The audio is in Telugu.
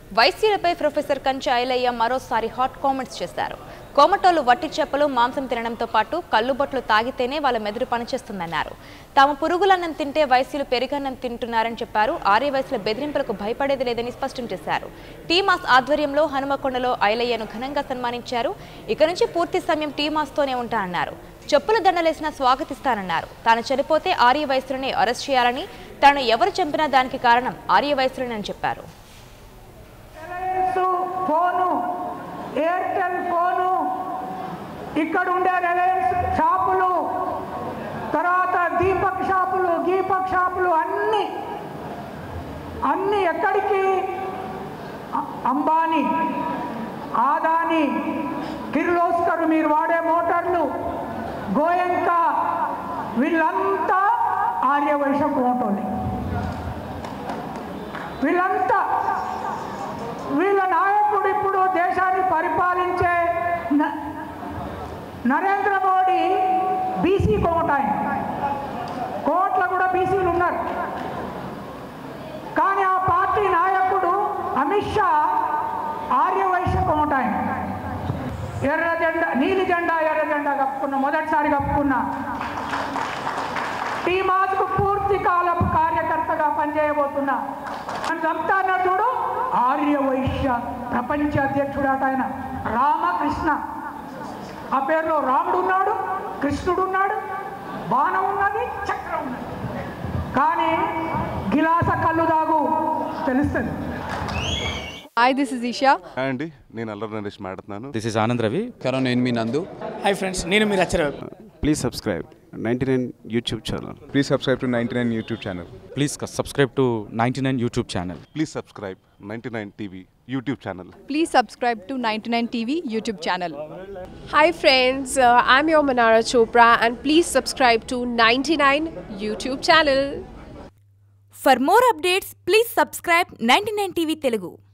వైసీలపై ప్రొఫెసర్ కంచె ఐలయ్య మరోసారి హాట్ కామెంట్స్ చేశారు కోమటోలు వట్టి చేపలు మాంసం తినడంతో పాటు కల్లుబొట్లు తాగితేనే వాళ్ళ మెదడు పనిచేస్తుందన్నారు తాము పురుగులన్నం తింటే వైసీలు పెరుగన్నం తింటున్నారని చెప్పారు ఆర్య వయసుల బెదిరింపులకు భయపడేది లేదని స్పష్టం చేశారు టీమాస్ ఆధ్వర్యంలో హనుమకొండలో ఐలయ్యను ఘనంగా సన్మానించారు ఇక నుంచి పూర్తి సమయం టీమాస్తోనే ఉంటానన్నారు చెప్పుల దండలేసినా స్వాగతిస్తానన్నారు తాను చనిపోతే ఆర్య వయసులనే అరెస్ట్ చేయాలని తాను ఎవరు చంపినా దానికి కారణం ఆర్య వయసులనని చెప్పారు రిలయన్స్ ఫోను ఎయిర్టెల్ ఫోను ఇక్కడ ఉండే రిలయన్స్ షాపులు తర్వాత దీపక్ షాపులు గీపక్ షాపులు అన్ని అన్ని ఎక్కడికి అ- అంబానీ ఆదాని కిర్లోస్కర్ మీరు వాడే మోటార్లు గోయంక వీళ్ళంతా ఆర్యవైశ్య కోటోలే వీళ్ళంతా వీళ్ళ నాయకుడు ఇప్పుడు దేశాన్ని పరిపాలించే న- నరేంద్ర మోడీ బీసీ కోట ఆయన కోట్ల కూడా బీసీలు ఉన్నారు కానీ ఆ పార్టీ నాయకుడు అమిత్ షా ఆర్యవైశ్య కోట ఆయన ఎర్ర జెండా నీలి జెండా ఎర్ర జెండా కప్పుకున్న మొదటిసారి కప్పుకున్న టీమాస్కు పూర్తి కాలపు కార్యకర్తగా పనిచేయబోతున్నా అని చెప్తా అన్నాడు చూడు ఆర్య వైశ్య ప్రపంచ అధ్యక్షుడాట ఆయన రామకృష్ణ ఆ పేరులో రాముడు ఉన్నాడు కృష్ణుడు ఉన్నాడు బాణం ఉన్నది చక్రం ఉన్నది కానీ గిలాస కళ్ళు దాగు తెలుస్తుంది Hi, this is Isha. Hi అండి నేను అల్లరి నరేష్ మాట్లాడుతున్నాను దిస్ ఇస్ ఆనంద్ రవి కరో నేను మీ నందు హాయ్ ఫ్రెండ్స్ నేను మీరు అచ్చర Please subscribe 99 YouTube channel. Please subscribe to 99 YouTube channel. Please subscribe to ninety nine YouTube channel please subscribe ninety nine TV YouTube channel Please subscribe to 99 TV YouTube channel. Hi friends, uh, I'm your Manara Chopra and please subscribe to 99 YouTube channel. For more updates, please subscribe 99 TV Telugu.